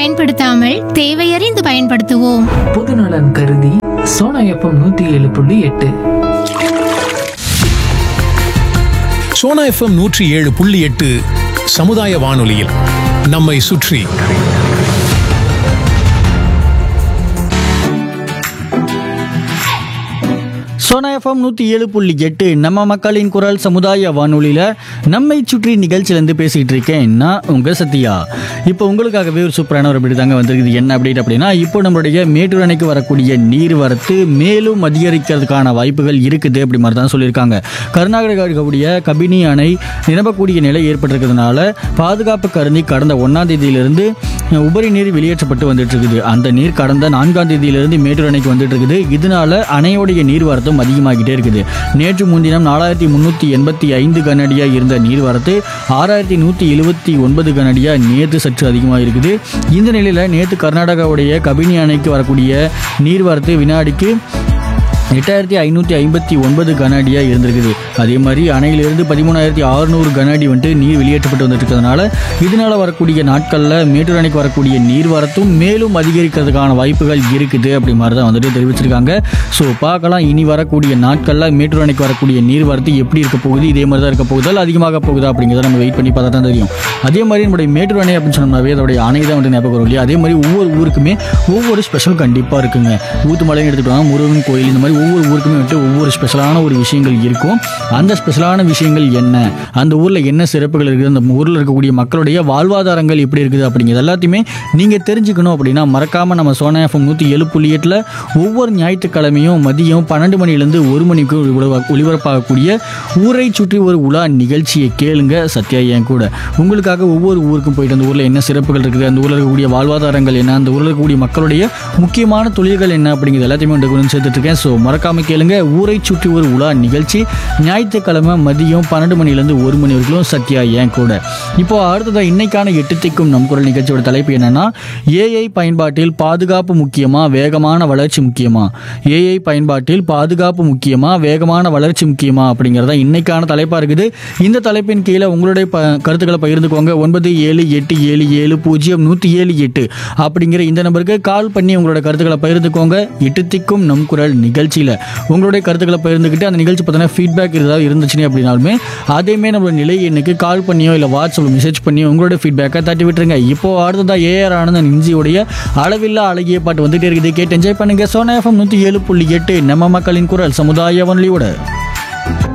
பயன்படுத்தாமல் தேவையறிந்து பயன்படுத்துவோம் பொதுநலன் கருதி சோனா எஃப்எம் நூத்தி ஏழு புள்ளி எட்டு சோனா எஃப்எம் நூற்றி ஏழு புள்ளி எட்டு சமுதாய வானொலியில் நம்மை சுற்றி சோனா எஃப்எம் நூற்றி ஏழு புள்ளி எட்டு நம்ம மக்களின் குரல் சமுதாய வானொலியில் நம்மை சுற்றி நிகழ்ச்சியிலேருந்து பேசிகிட்டு இருக்கேன் நான் உங்கள் சத்யா இப்போ உங்களுக்காகவே ஒரு சூப்பரான ஒரு அப்படி தாங்க வந்திருக்குது என்ன அப்டேட் அப்படின்னா இப்போ நம்மளுடைய மேட்டூர் அணைக்கு வரக்கூடிய நீர் வரத்து மேலும் அதிகரிக்கிறதுக்கான வாய்ப்புகள் இருக்குது அப்படி மாதிரி தான் சொல்லியிருக்காங்க கர்நாடகா இருக்கக்கூடிய கபினி அணை நிரம்பக்கூடிய நிலை ஏற்பட்டிருக்கிறதுனால பாதுகாப்பு கருதி கடந்த ஒன்றாம் தேதியிலிருந்து உபரி நீர் வெளியேற்றப்பட்டு வந்துட்டு இருக்குது அந்த நீர் கடந்த நான்காம் தேதியிலிருந்து மேட்டூர் அணைக்கு வந்துட்டு இருக்குது இதனால அணையோடைய நீர்வரத்தும் அதிகமாகிட்டே இருக்குது நேற்று முன்தினம் நாலாயிரத்தி முந்நூற்றி எண்பத்தி ஐந்து கனடியா இருந்த நீர்வரத்து ஆறாயிரத்தி நூற்றி எழுபத்தி ஒன்பது கனடியா நேற்று சற்று அதிகமாக இருக்குது இந்த நிலையில் நேற்று கர்நாடகாவுடைய கபினி அணைக்கு வரக்கூடிய நீர்வரத்து வினாடிக்கு எட்டாயிரத்தி ஐநூற்றி ஐம்பத்தி ஒன்பது கன அடியாக இருந்திருக்குது அதே மாதிரி அணையிலிருந்து பதிமூணாயிரத்தி அறுநூறு கன அடி வந்துட்டு நீர் வெளியேற்றப்பட்டு வந்துட்டு இருக்கிறதுனால இதனால் வரக்கூடிய நாட்களில் மேட்டூர் அணைக்கு வரக்கூடிய நீர்வரத்தும் மேலும் அதிகரிக்கிறதுக்கான வாய்ப்புகள் இருக்குது அப்படி மாதிரி தான் வந்துட்டு தெரிவிச்சிருக்காங்க ஸோ பார்க்கலாம் இனி வரக்கூடிய நாட்களில் மேட்டூர் அணைக்கு வரக்கூடிய நீர்வரத்து எப்படி இருக்க போகுது இதே மாதிரி தான் இருக்க போகுதா இல்லை அதிகமாக போகுதா அப்படிங்கிறத நம்ம வெயிட் பண்ணி பார்த்தா தான் தெரியும் அதே மாதிரி நம்முடைய மேட்டூர் அணை அப்படின்னு சொன்னோம்னாவே அதோடைய அணை தான் வந்து ஞாபகம் வரும் இல்லையா அதே மாதிரி ஒவ்வொரு ஊருக்குமே ஒவ்வொரு ஸ்பெஷல் கண்டிப்பாக இருக்குங்க ஊத்துமலைன்னு எடுத்துக்கிட்டோம்னா முருகன் கோயில் இந்த மாதிரி ஒவ்வொரு ஊருக்குமே வந்துட்டு ஒவ்வொரு ஸ்பெஷலான ஒரு விஷயங்கள் இருக்கும் அந்த ஸ்பெஷலான விஷயங்கள் என்ன அந்த ஊரில் என்ன சிறப்புகள் இருக்குது அந்த ஊரில் இருக்கக்கூடிய மக்களுடைய வாழ்வாதாரங்கள் எப்படி இருக்குது அப்படிங்கிறது எல்லாத்தையுமே நீங்கள் தெரிஞ்சுக்கணும் அப்படின்னா மறக்காமல் நம்ம சோனா எஃப்எம் நூற்றி ஏழு புள்ளி எட்டில் ஒவ்வொரு ஞாயிற்றுக்கிழமையும் மதியம் பன்னெண்டு மணிலேருந்து ஒரு மணிக்கு ஒளிபர- ஒளிபரப்பாகக்கூடிய ஊரை சுற்றி ஒரு உலா நிகழ்ச்சியை கேளுங்க சத்யா என் கூட உங்களுக்காக ஒவ்வொரு ஊருக்கும் போயிட்டு அந்த ஊரில் என்ன சிறப்புகள் இருக்குது அந்த ஊரில் இருக்கக்கூடிய வாழ்வாதாரங்கள் என்ன அந்த ஊரில் இருக்கக்கூடிய மக்களுடைய முக்கியமான தொழில்கள் என்ன அப்படிங்கிறது எல்லாத்தையுமே உண்டு கொண்டு சேர்த்துட்டு இருக்கேன் ஸோ மறக்காம கேளுங்க ஊரை சுற்றி ஒரு உலா நிகழ்ச்சி ஞாயிற்றுக்கிழமை மதியம் பன்னெண்டு மணிலேருந்து ஒரு மணி வரைக்கும் சத்யா என் கூட இப்போ அடுத்ததாக இன்னைக்கான எட்டு திக்கும் நம் குரல் நிகழ்ச்சியோட தலைப்பு என்னன்னா ஏஐ பயன்பாட்டில் பாதுகாப்பு முக்கியமா வேகமான வளர்ச்சி முக்கியமா ஏஐ பயன்பாட்டில் பாதுகாப்பு முக்கியமா வேகமான வளர்ச்சி முக்கியமா அப்படிங்கிறதா இன்னைக்கான தலைப்பாக இருக்குது இந்த தலைப்பின் கீழே உங்களுடைய ப கருத்துக்களை பகிர்ந்துக்கோங்க ஒன்பது ஏழு எட்டு ஏழு ஏழு பூஜ்ஜியம் நூற்றி ஏழு எட்டு அப்படிங்கிற இந்த நம்பருக்கு கால் பண்ணி உங்களோட கருத்துக்களை பகிர்ந்துக்கோங்க எட்டு திக்கும் நம் குரல் நிகழ்ச்சியில் உங்களுடைய கருத்துக்களை பகிர்ந்துக்கிட்டு அந்த நிகழ்ச்சி பார்த்தீங்கன்னா ஃபீட்பேக் ஏதாவது இருந்துச்சுன்னு அப்படின்னாலுமே அதையுமே நம்மளோட நிலை எண்ணுக்கு கால் பண்ணியோ இல்லை வாட்ஸ்அப்பில் மெசேஜ் பண்ணியோ உங்களோட ஃபீட்பேக்கை தட்டி விட்டுருங்க இப்போ அடுத்ததா ஏஆர் ஆனந்தன் இஞ்சியுடைய அளவில்லா அழகிய பாட்டு வந்துட்டே இருக்குது கேட்டு என்ஜாய் பண்ணுங்க சோனா எஃப்எம் நூற்றி ஏழு புள்ளி எட்டு நம்ம மக்களின் குரல் சமுதாய வானொலியோட